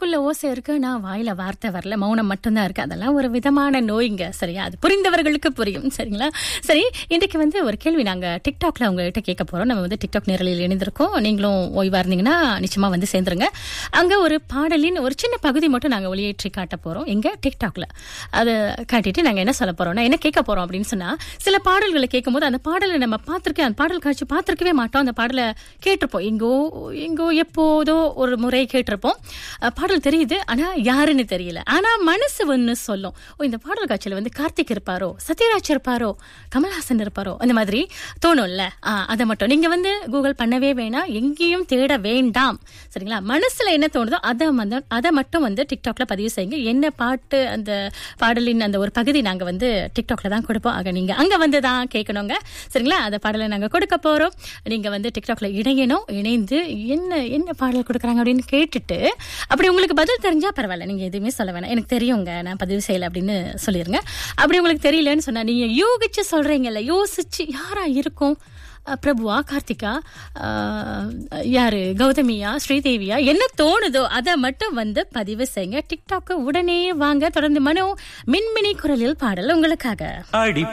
காதுக்குள்ள ஓசை இருக்கு நான் வாயில வார்த்தை வரல மௌனம் மட்டும்தான் இருக்கு அதெல்லாம் ஒரு விதமான நோய்ங்க சரியா அது புரிந்தவர்களுக்கு புரியும் சரிங்களா சரி இன்றைக்கு வந்து ஒரு கேள்வி நாங்க டிக்டாக்ல உங்ககிட்ட கேட்க போறோம் நம்ம வந்து டிக்டாக் நேரலில் இணைந்திருக்கோம் நீங்களும் ஓய்வா இருந்தீங்கன்னா நிச்சயமா வந்து சேர்ந்துருங்க அங்க ஒரு பாடலின் ஒரு சின்ன பகுதி மட்டும் நாங்க ஒளியேற்றி காட்ட போறோம் எங்க டிக்டாக்ல அதை காட்டிட்டு நாங்க என்ன சொல்ல போறோம்னா என்ன கேட்க போறோம் அப்படின்னு சொன்னா சில பாடல்களை கேட்கும்போது அந்த பாடலை நம்ம பார்த்திருக்கேன் அந்த பாடல் காட்சி பார்த்திருக்கவே மாட்டோம் அந்த பாடலை கேட்டிருப்போம் எங்கோ எங்கோ எப்போதோ ஒரு முறை கேட்டிருப்போம் அஹ் பாடல் தெரியுது ஆனா யாருன்னு தெரியல ஆனா மனசு ஒண்ணு சொல்லும் ஓ இந்த பாடல் காட்சியில வந்து கார்த்திக் இருப்பாரோ சத்யராஜ் இருப்பாரோ கமல்ஹாசன் இருப்பாரோ அந்த மாதிரி தோணும்ல ஆஹ் அதை மட்டும் நீங்க வந்து கூகுள் பண்ணவே வேணாம் எங்கேயும் தேட வேண்டாம் சரிங்களா மனசுல என்ன தோணுதோ அதை வந்து அதை மட்டும் வந்து டிக்டாக்ல பதிவு செய்யுங்க என்ன பாட்டு அந்த பாடலின் அந்த ஒரு பகுதி நாங்க வந்து டிக்டாக்ல தான் கொடுப்போம் ஆக நீங்க அங்க வந்து தான் கேட்கணுங்க சரிங்களா அந்த பாடலை நாங்க கொடுக்க போறோம் நீங்க வந்து டிக்டாக்ல இணையணும் இணைந்து என்ன என்ன பாடல் கொடுக்குறாங்க அப்படின்னு கேட்டுட்டு அப்படி உங்களுக்கு பதில் தெரிஞ்சா பரவாயில்ல நீங்க எதுவுமே சொல்ல வேணாம் எனக்கு தெரியுங்க நான் பதிவு செய்யல அப்படின்னு சொல்லிருங்க அப்படி உங்களுக்கு தெரியலன்னு சொன்னா நீங்க யோகிச்சு சொல்றீங்கல்ல யோசிச்சு யாரா இருக்கும் அஹ் பிரபுவா கார்த்திகா அஹ் யாரு கௌதமியா ஸ்ரீதேவியா என்ன தோணுதோ அதை மட்டும் வந்து பதிவு செய்யுங்க டிக்டாக்கு உடனே வாங்க தொடர்ந்து மனோ மின்மினி குரலில் பாடல் உங்களுக்காக அடி